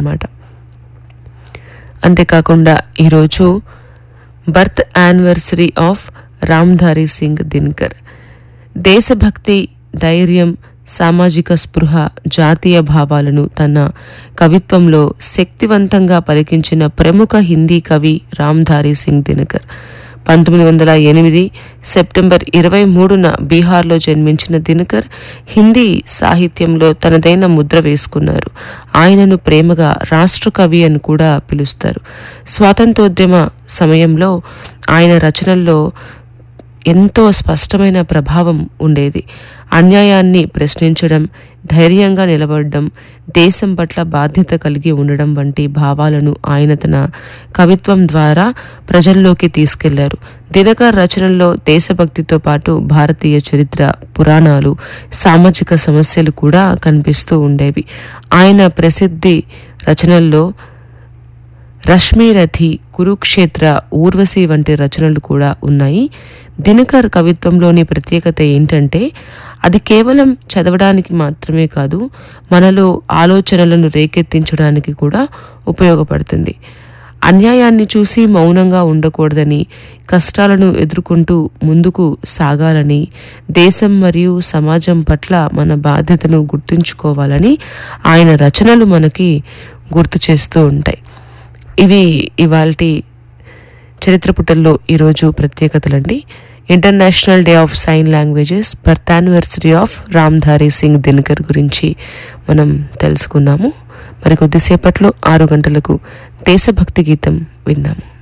అన్నమాట అంతేకాకుండా ఈరోజు birth anniversary of Ramdhari Singh Dinkar దేశభక్తి ధైర్యం సామాజిక స్పృహ జాతీయ భావాలను తన కవిత్వంలో శక్తివంతంగా పలికించిన ప్రముఖ హిందీ కవి రామ్ధారి సింగ్ దినకర్ పంతొమ్మిది వందల ఎనిమిది సెప్టెంబర్ ఇరవై మూడున బీహార్లో జన్మించిన దినకర్ హిందీ సాహిత్యంలో తనదైన ముద్ర వేసుకున్నారు ఆయనను ప్రేమగా రాష్ట్ర కవి అని కూడా పిలుస్తారు స్వాతంత్రోద్యమ సమయంలో ఆయన రచనల్లో ఎంతో స్పష్టమైన ప్రభావం ఉండేది అన్యాయాన్ని ప్రశ్నించడం ధైర్యంగా నిలబడడం దేశం పట్ల బాధ్యత కలిగి ఉండడం వంటి భావాలను ఆయన తన కవిత్వం ద్వారా ప్రజల్లోకి తీసుకెళ్లారు దినకర్ రచనల్లో దేశభక్తితో పాటు భారతీయ చరిత్ర పురాణాలు సామాజిక సమస్యలు కూడా కనిపిస్తూ ఉండేవి ఆయన ప్రసిద్ధి రచనల్లో రశ్మిరథి కురుక్షేత్ర ఊర్వశి వంటి రచనలు కూడా ఉన్నాయి దినకర్ కవిత్వంలోని ప్రత్యేకత ఏంటంటే అది కేవలం చదవడానికి మాత్రమే కాదు మనలో ఆలోచనలను రేకెత్తించడానికి కూడా ఉపయోగపడుతుంది అన్యాయాన్ని చూసి మౌనంగా ఉండకూడదని కష్టాలను ఎదుర్కొంటూ ముందుకు సాగాలని దేశం మరియు సమాజం పట్ల మన బాధ్యతను గుర్తుంచుకోవాలని ఆయన రచనలు మనకి గుర్తు చేస్తూ ఉంటాయి ఇవి ఇవాల్టి చరిత్ర పుటల్లో ఈరోజు ప్రత్యేకతలండి international day of sign languages birth anniversary of Ramdhari Singh Dinkar గురించి మనం తెలుసుకున్నాము మరి కొద్దిసేపట్లో ఆరు గంటలకు దేశభక్తి గీతం విందాము